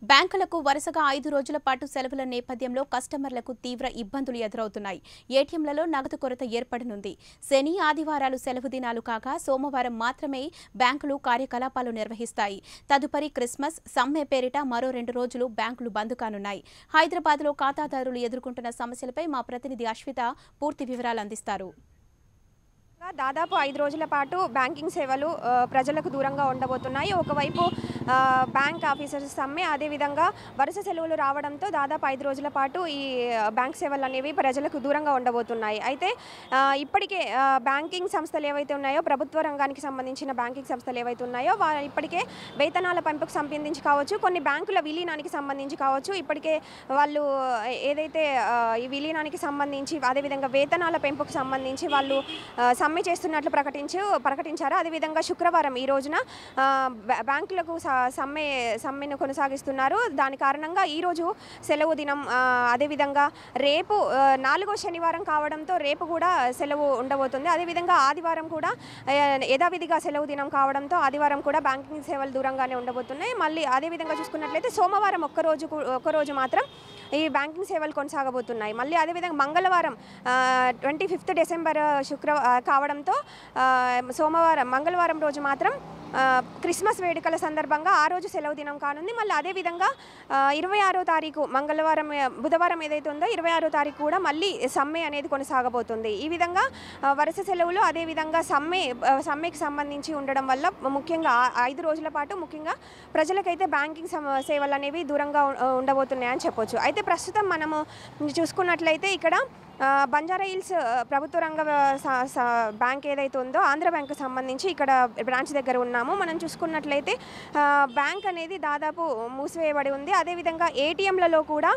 బ్యాంకులకు వరుసగా ఐదు రోజుల పాటు సెలవుల నేపథ్యంలో కస్టమర్లకు తీవ్ర ఇబ్బందులు ఎదురవుతున్నాయి ఏటీఎంలలో నగదు కొరత ఏర్పడనుంది శని ఆదివారాలు సెలవు దినాలు కాగా సోమవారం మాత్రమే బ్యాంకులు కార్యకలాపాలు నిర్వహిస్తాయి తదుపరి క్రిస్మస్ సమ్మె పేరిట మరో రెండు రోజులు బ్యాంకులు బంద్ కానున్నాయి హైదరాబాద్లో ఖాతాదారులు ఎదుర్కొంటున్న సమస్యలపై మా ప్రతినిధి అశ్విత పూర్తి వివరాలు అందిస్తారు దాదాపు ఐదు రోజుల పాటు బ్యాంకింగ్ సేవలు ఆ, ప్రజలకు దూరంగా ఉండబోతున్నాయి ఒకవైపు ఆ, బ్యాంక్ ఆఫీసర్స్ సమ్మె అదేవిధంగా వరుస సెలవులు రావడంతో దాదాపు ఐదు రోజుల పాటు ఈ ఆ, బ్యాంక్ సేవలు అనేవి ప్రజలకు దూరంగా ఉండబోతున్నాయి అయితే ఆ, ఇప్పటికే ఆ, బ్యాంకింగ్ సంస్థలు ఏవైతే ఉన్నాయో ప్రభుత్వ రంగానికి సంబంధించిన బ్యాంకింగ్ సంస్థలు ఏవైతే ఉన్నాయో వా ఇప్పటికే వేతనాల పెంపుకు సంబంధించి కావచ్చు కొన్ని బ్యాంకుల విలీనానికి సంబంధించి కావచ్చు ఇప్పటికే వాళ్ళు ఏదైతే ఆ, ఈ విలీనానికి సంబంధించి అదేవిధంగా వేతనాల పెంపుకు సంబంధించి వాళ్ళు ఆ, సమ్మె చేస్తున్నట్లు ప్రకటించు ప్రకటించారు అదేవిధంగా శుక్రవారం ఈ రోజున ఆ, బ్యా- బ్యాంకులకు స- సమ్మె సమ్మెను కొనసాగిస్తున్నారు దాని కారణంగా ఈరోజు సెలవు దినం ఆ, అదేవిధంగా రేపు ఆ, నాలుగో శనివారం కావడంతో రేపు కూడా సెలవు ఉండబోతుంది అదేవిధంగా ఆదివారం కూడా ఆ, యథావిధిగా సెలవు దినం కావడంతో ఆదివారం కూడా బ్యాంకింగ్ సేవలు దూరంగానే ఉండబోతున్నాయి మళ్ళీ అదేవిధంగా చూసుకున్నట్లయితే సోమవారం ఒక్కరోజు కూ- ఒక్కరోజు మాత్రం ఈ బ్యాంకింగ్ సేవలు కొనసాగబోతున్నాయి మళ్ళీ అదేవిధంగా మంగళవారం ట్వంటీ ఫిఫ్త్ డిసెంబర్ శుక్ర ఆ, కావడంతో ఆ, సోమవారం మంగళవారం రోజు మాత్రం ఆ, క్రిస్మస్ వేడుకల సందర్భంగా ఆ రోజు సెలవు దినం కానుంది మళ్ళీ అదేవిధంగా ఇరవై ఆరో తారీఖు మంగళవారం ఆ, బుధవారం ఏదైతే ఉందో ఇరవై ఆరో తారీఖు కూడా మళ్ళీ సమ్మె అనేది కొనసాగబోతుంది ఈ విధంగా ఆ, వరుస సెలవులు అదేవిధంగా సమ్మె ఆ, సమ్మెకి సంబంధించి ఉండడం వల్ల ముఖ్యంగా ఆ- ఐదు రోజుల పాటు ముఖ్యంగా ప్రజలకైతే బ్యాంకింగ్ సమ- సేవలు అనేవి దూరంగా ఉ- ఉండబోతున్నాయని చెప్పొచ్చు అయితే ప్రస్తుతం మనము చూసుకున్నట్లయితే ఇక్కడ ఆ, బంజారా హిల్స్ ఆ, ప్రభుత్వ రంగ స- స- బ్యాంక్ ఏదైతే ఉందో ఆంధ్ర బ్యాంక్ సంబంధించి ఇక్కడ బ్రాంచ్ దగ్గర ఉన్నాము మనం చూసుకున్నట్లయితే ఆ, బ్యాంక్ అనేది దాదాపు మూసివేయబడి ఉంది అదేవిధంగా ఏటీఎంలలో కూడా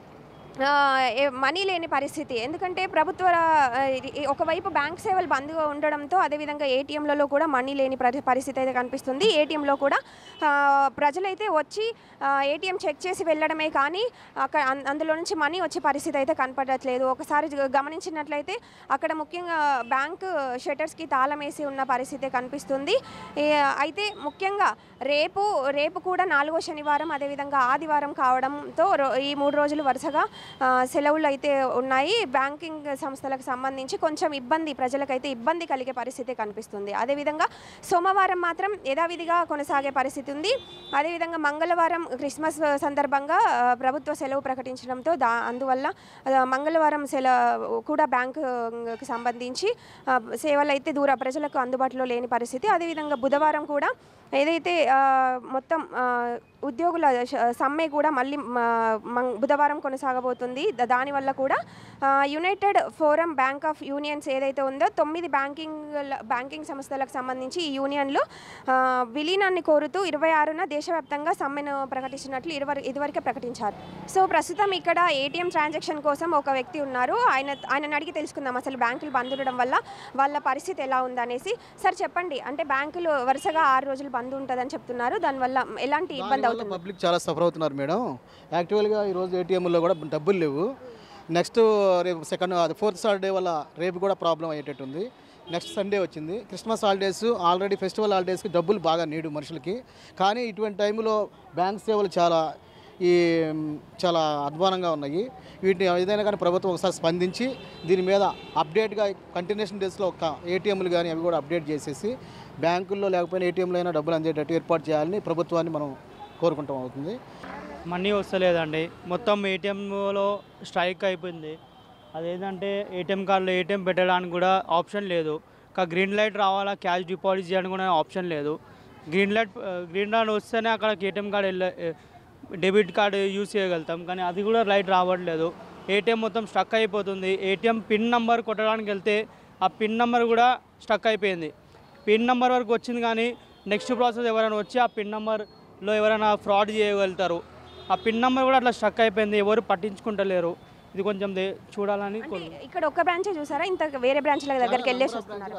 ఆ, ఏ- మనీ లేని పరిస్థితి ఎందుకంటే ప్రభుత్వ ఆ, ఈ- ఒకవైపు బ్యాంక్ సేవలు బంద్గా ఉండడంతో అదేవిధంగా ఏటీఎంలలో కూడా మనీ లేని పరి- పరిస్థితి అయితే కనిపిస్తుంది ఏటీఎంలో కూడా ఆ, ప్రజలైతే వచ్చి ఏటీఎం చెక్ చేసి వెళ్ళడమే కానీ అక్కడ అన్- అందులో నుంచి మనీ వచ్చే పరిస్థితి అయితే కనపడట్లేదు ఒకసారి జ- గమనించినట్లయితే అక్కడ ముఖ్యంగా బ్యాంక్ షట్టర్స్కి తాళం వేసి ఉన్న పరిస్థితి కనిపిస్తుంది ఏ, అయితే ముఖ్యంగా రేపు రేపు కూడా నాలుగో శనివారం అదేవిధంగా ఆదివారం కావడంతో రో- ఈ మూడు రోజులు వరుసగా ఆ, సెలవులు అయితే ఉన్నాయి బ్యాంకింగ్ సంస్థలకు సంబంధించి కొంచెం ఇబ్బంది ప్రజలకైతే ఇబ్బంది కలిగే పరిస్థితి కనిపిస్తుంది అదేవిధంగా సోమవారం మాత్రం యథావిధిగా కొనసాగే పరిస్థితి ఉంది అదేవిధంగా మంగళవారం క్రిస్మస్ సందర్భంగా ఆ, ప్రభుత్వ సెలవు ప్రకటించడంతో దా అందువల్ల ఆ, మంగళవారం సెలవు కూడా బ్యాంకుకి సంబంధించి ఆ, సేవలు అయితే దూర ప్రజలకు అందుబాటులో లేని పరిస్థితి అదేవిధంగా బుధవారం కూడా ఏదైతే ఆ, మొత్తం ఆ, ఉద్యోగుల శ- సమ్మె కూడా మళ్ళీ మ- మం- బుధవారం కొనసాగబోతుంది ద- దానివల్ల కూడా ఆ, united forum bank of unions ఏదైతే ఉందో తొమ్మిది బ్యాంకింగ్ బ్యాంకింగ్ సంస్థలకు సంబంధించి ఈ యూనియన్లు ఆ, విలీనాన్ని కోరుతూ ఇరవై ఆరున దేశవ్యాప్తంగా సమ్మెను ప్రకటించినట్లు ఇదివర ఇదివరకే ప్రకటించారు సో ప్రస్తుతం ఇక్కడ ఏటీఎం ట్రాన్సాక్షన్ కోసం ఒక వ్యక్తి ఉన్నారు ఆయన ఆయనను అడిగి తెలుసుకుందాం అసలు బ్యాంకులు బంద్ ఉండడం వల్ల వాళ్ళ పరిస్థితి ఎలా ఉందనేసి సార్ చెప్పండి అంటే బ్యాంకులు వరుసగా ఆరు రోజులు బంద్ ఉంటుందని చెప్తున్నారు దానివల్ల ఎలాంటి ఇబ్బంది దానివల్ల అవుతుంది పబ్లిక్ చాలా సఫర్ అవుతున్నారు మేడం యాక్చువల్గా ఈరోజు ఏటీఎంలో కూడా డబ్బులు లేవు నెక్స్ట్ రేపు సెకండ్ అది ఫోర్త్ సాటర్డే వల్ల రేపు కూడా ప్రాబ్లం అయ్యేటట్టుంది నెక్స్ట్ సండే వచ్చింది క్రిస్మస్ హాలిడేస్ ఆల్రెడీ ఫెస్టివల్ హాలిడేస్కి డబ్బులు బాగా నీడు మనుషులకి కానీ ఇటువంటి టైంలో బ్యాంక్ సేవలు చాలా ఈ చాలా అధ్వానంగా ఉన్నాయి వీటిని ఏదైనా కానీ ప్రభుత్వం ఒకసారి స్పందించి దీని మీద అప్డేట్గా కంటిన్యూషన్ డేస్లో ఒక ఏటీఎంలు కానీ అవి కూడా అప్డేట్ చేసేసి బ్యాంకుల్లో లేకపోయినా ఏటీఎంలో అయినా డబ్బులు అందేటట్టు ఏర్పాటు చేయాలని ప్రభుత్వాన్ని మనం కోరుకుంటాం అవుతుంది మనీ వస్తలేదండి మొత్తం ఏటీఎంలో స్ట్రైక్ అయిపోయింది అదేంటంటే ఏటీఎం కార్డులో ఏటీఎం పెట్టడానికి కూడా ఆప్షన్ లేదు ఇంకా గ్రీన్ లైట్ రావాలా క్యాష్ డిపాజిట్ చేయడానికి కూడా ఆప్షన్ లేదు గ్రీన్ లైట్ గ్రీన్ లైట్ వస్తేనే అక్కడ ఏటీఎం కార్డు వెళ్ళ డెబిట్ కార్డు యూజ్ చేయగలుగుతాం కానీ అది కూడా లైట్ రావట్లేదు ఏటీఎం మొత్తం స్టక్ అయిపోతుంది ఏటీఎం పిన్ నెంబర్ కొట్టడానికి వెళ్తే ఆ పిన్ నెంబర్ కూడా స్టక్ అయిపోయింది పిన్ నెంబర్ వరకు వచ్చింది కానీ నెక్స్ట్ ప్రాసెస్ ఎవరైనా వచ్చి ఆ పిన్ నెంబర్లో ఎవరైనా ఫ్రాడ్ చేయగలుగుతారు ఆ పిన్ నెంబర్ కూడా అట్లా స్టక్ అయిపోయింది ఎవరు పట్టించుకుంటలేరు ఇది కొంచెం దే- చూడాలని కోరు- ఇక్కడ ఒక్క బ్రాంచే చూసారా ఇంత వేరే బ్రాంచ్ల దగ్గరికి వెళ్ళేసి వస్తున్నారు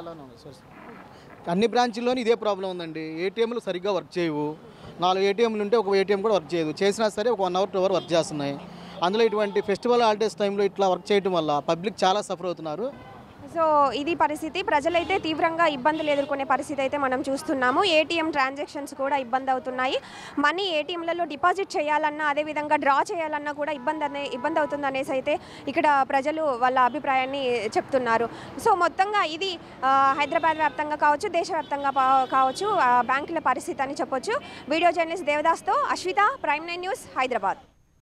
అన్ని బ్రాంచుల్లోని ఇదే ప్రాబ్లం ఉందండి ఏటీఎంలు సరిగ్గా వర్క్ చేయవు నాలుగు ఏటీఎంలు ఉంటే ఒక ఏటీఎం కూడా వర్క్ చేయదు చేసినా సరే ఒక one hour two hour work చేస్తున్నాయి అందులో ఇటువంటి ఫెస్టివల్ హాలిడేస్ టైంలో ఇట్లా వర్క్ చేయడం వల్ల పబ్లిక్ చాలా సఫర్ అవుతున్నారు సో ఇది పరిస్థితి ప్రజలైతే తీవ్రంగా ఇబ్బందులు ఎదుర్కొనే పరిస్థితి అయితే మనం చూస్తున్నాము ఏటీఎం ట్రాన్సాక్షన్స్ కూడా ఇబ్బంది అవుతున్నాయి మనీ ఏటీఎంలలో డిపాజిట్ చేయాలన్నా అదేవిధంగా డ్రా చేయాలన్నా కూడా ఇబ్బంది అనే ఇబ్బంది అవుతుంది అనేసి అయితే ఇక్కడ ప్రజలు వాళ్ళ అభిప్రాయాన్ని చెప్తున్నారు సో మొత్తంగా ఇది ఆ, హైదరాబాద్ వ్యాప్తంగా కావచ్చు దేశవ్యాప్తంగా పా- కావచ్చు ఆ, బ్యాంకుల పరిస్థితి అని చెప్పొచ్చు వీడియో జర్నలిస్ట్ దేవదాస్తో Ashwitha prime nine news Hyderabad